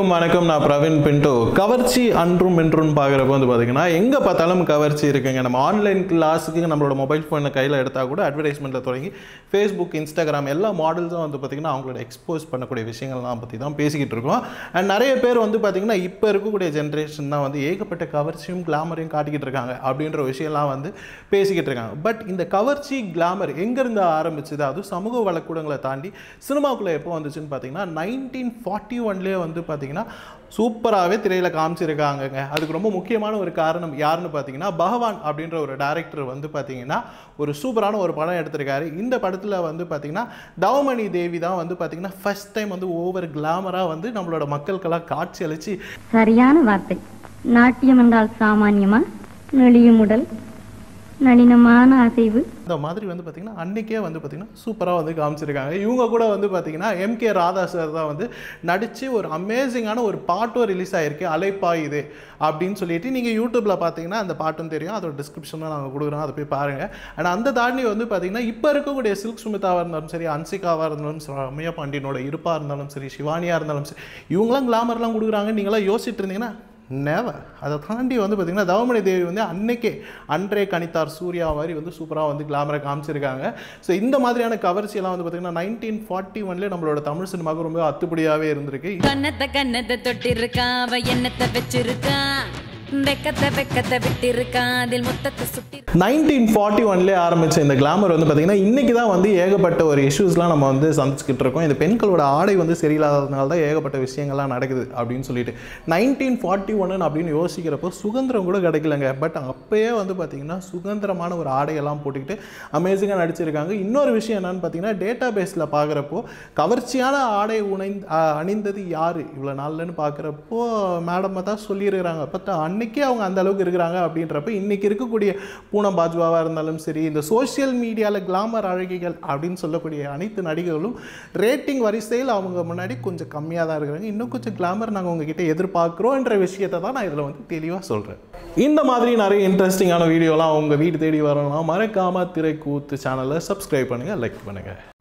அனைவருக்கும் வணக்கம் நான் பிரவீன் பின்டோ கவர்ச்சி அன்றும் இன்றும் பார்க்குறப்ப வந்து பார்த்தீங்கன்னா எங்கே பார்த்தாலும் கவர்ச்சி இருக்குங்க நம்ம ஆன்லைன் கிளாஸுக்கு நம்மளோட மொபைல் ஃபோனை கையில் எடுத்தால் கூட அட்வர்டைஸ்மெண்ட்டில் தொடங்கி ஃபேஸ்புக் இன்ஸ்டாகிராம் எல்லா மாடல்ஸும் வந்து பார்த்திங்கன்னா அவங்களோட எக்ஸ்போஸ் பண்ணக்கூடிய விஷயங்கள்லாம் பற்றி தான் பேசிக்கிட்டு இருக்கோம் அண்ட் நிறைய பேர் வந்து பார்த்திங்கன்னா இப்போ இருக்கக்கூடிய ஜென்ரேஷன் தான் வந்து ஏகப்பட்ட கவர்ச்சியும் கிளாமரையும் காட்டிக்கிட்டு இருக்காங்க அப்படின்ற விஷயம்லாம் வந்து பேசிக்கிட்டு இருக்காங்க பட் இந்த கவர்ச்சி கிளாமர் எங்கேருந்து ஆரம்பிச்சது அதுவும் சமூக வழக்கூடங்களை தாண்டி சினிமாக்குள்ளே எப்போ வந்துச்சுன்னு பார்த்தீங்கன்னா நைன்டீன் ஃபார்ட்டி ஒன்லேயே வந்து பார்த்தீங்கன்னா சூப்பராகவே திரையில் காமிச்சிருக்காங்கங்க அதுக்கு ரொம்ப முக்கியமான ஒரு காரணம் யாருன்னு பார்த்தீங்கன்னா பகவான் அப்படின்ற ஒரு டைரக்டர் வந்து பார்த்தீங்கன்னா ஒரு சூப்பரான ஒரு படம் எடுத்திருக்காரு இந்த படத்தில் வந்து பார்த்தீங்கன்னா தவமணி தேவி தான் வந்து பார்த்தீங்கன்னா ஃபர்ஸ்ட் டைம் வந்து ஓவர் கிளாமராக வந்து நம்மளோட மக்களுக்கெல்லாம் காட்சி அளித்து சரியான வார்த்தை நாட்டியம் என்றால் சாமானியமா நெளியும் உடல் நளினமான அசைவு இந்த மாதிரி வந்து பார்த்திங்கன்னா அன்றைக்கே வந்து பார்த்திங்கன்னா சூப்பராக வந்து காமிச்சிருக்காங்க இவங்க கூட வந்து பார்த்திங்கன்னா எம்கே ராதா சார் தான் வந்து நடித்து ஒரு அமேசிங்கான ஒரு பாட்டும் ரிலீஸ் ஆகிருக்கு அலைப்பா இது அப்படின்னு சொல்லிட்டு நீங்கள் யூடியூப்பில் பார்த்தீங்கன்னா அந்த பாட்டும் தெரியும் அதோட டிஸ்கிரிப்ஷனில் நாங்கள் கொடுக்குறோம் அதை போய் பாருங்கள் அண்ட் அந்த தாண்டி வந்து பார்த்திங்கன்னா இப்போ இருக்கக்கூடிய சில்க் சுமிதாவாக இருந்தாலும் சரி அன்சிகாவாக இருந்தாலும் சரி ரம்யா பாண்டியனோட இருப்பாக இருந்தாலும் சரி சிவானியாக இருந்தாலும் சரி இவங்களாம் கிளாமர்லாம் கொடுக்குறாங்க நீங்களாம் யோசிச்சுட்டு இருந்தீங்கன்னா நேவர் அதை தாண்டி வந்து பார்த்திங்கன்னா தவமணி தேவி வந்து அன்னைக்கே அன்றே கணித்தார் சூர்யா மாதிரி வந்து சூப்பராக வந்து கிளாமரை காமிச்சிருக்காங்க ஸோ இந்த மாதிரியான கவர்ச்சியெல்லாம் வந்து பார்த்திங்கன்னா நைன்டீன் ஃபார்ட்டி ஒன்லேயே நம்மளோட தமிழ் சினிமாவுக்கு ரொம்ப அத்துப்படியாகவே இருந்திருக்கு கண்ணத்தை கண்ணத்தை தொட்டிருக்கான் அவ எண்ணத்தை வச்சிருக்கான் வெக்கத்தை வெக்கத்தை விட்டிருக்கான் அதில் மொத்தத்தை சுட்டி நைன்டீன் ஃபார்ட்டி ஒன்லேயே ஆரம்பித்த இந்த கிளாமர் வந்து பார்த்திங்கன்னா இன்றைக்கி தான் வந்து ஏகப்பட்ட ஒரு இஷ்யூஸ்லாம் நம்ம வந்து சந்திச்சுக்கிட்டு இருக்கோம் இந்த பெண்களோட ஆடை வந்து சரியில்லாததுனால தான் ஏகப்பட்ட விஷயங்கள்லாம் நடக்குது அப்படின்னு சொல்லிட்டு நைன்டீன் ஃபார்ட்டி ஒன்னு அப்படின்னு யோசிக்கிறப்போ சுதந்திரம் கூட கிடைக்கலங்க பட் அப்போயே வந்து பார்த்திங்கன்னா சுதந்திரமான ஒரு ஆடையெல்லாம் போட்டுக்கிட்டு அமேசிங்காக நடிச்சிருக்காங்க இன்னொரு விஷயம் என்னன்னு பார்த்தீங்கன்னா டேட்டா பேஸில் பார்க்குறப்போ கவர்ச்சியான ஆடை உணைந்து அஹ், அணிந்தது யார் இவ்வளோ நாள்லன்னு பார்க்குறப்போ மேடம் தான் சொல்லியிருக்கிறாங்க பட் அன்னைக்கே அவங்க அந்த அளவுக்கு இருக்கிறாங்க அப்படின்றப்ப இன்னைக்கு இருக்கக்கூடிய பூனம் பாஜ்வாவாக இருந்தாலும் சரி இந்த சோஷியல் மீடியாவில் கிளாமர் அழகிகள் அப்படின்னு சொல்லக்கூடிய அனைத்து நடிகர்களும் ரேட்டிங் வரிசையில் அவங்க முன்னாடி கொஞ்சம் கம்மியாக தான் இருக்கிறாங்க இன்னும் கொஞ்சம் கிளாமர் நாங்கள் உங்ககிட்ட எதிர்பார்க்குறோன்ற விஷயத்தை தான் நான் இதில் வந்து தெளிவாக சொல்கிறேன் இந்த மாதிரி நிறைய இன்ட்ரெஸ்டிங்கான வீடியோலாம் உங்கள் வீடு தேடி வரணும்னா மறக்காமல் திரை கூத்து சேனலை சப்ஸ்கிரைப் பண்ணுங்கள் லைக் பண்ணுங்கள்